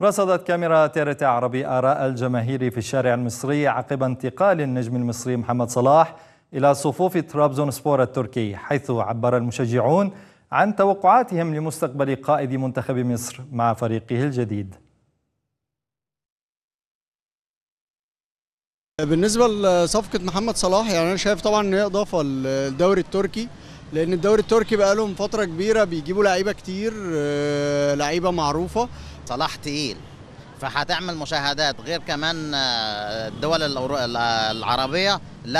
رصدت كاميرا تيرت عربي آراء الجماهير في الشارع المصري عقب انتقال النجم المصري محمد صلاح إلى صفوف ترابزون سبور التركي حيث عبر المشجعون عن توقعاتهم لمستقبل قائد منتخب مصر مع فريقه الجديد بالنسبه لصفقه محمد صلاح يعني انا شايف طبعا ان هي اضافه للدوري التركي لان الدوري التركي بقى لهم فتره كبيره بيجيبوا لعيبه كتير آه، لعيبه معروفه صلاح تقيل فهتعمل مشاهدات غير كمان آه، الدول الأورو- العربيه لا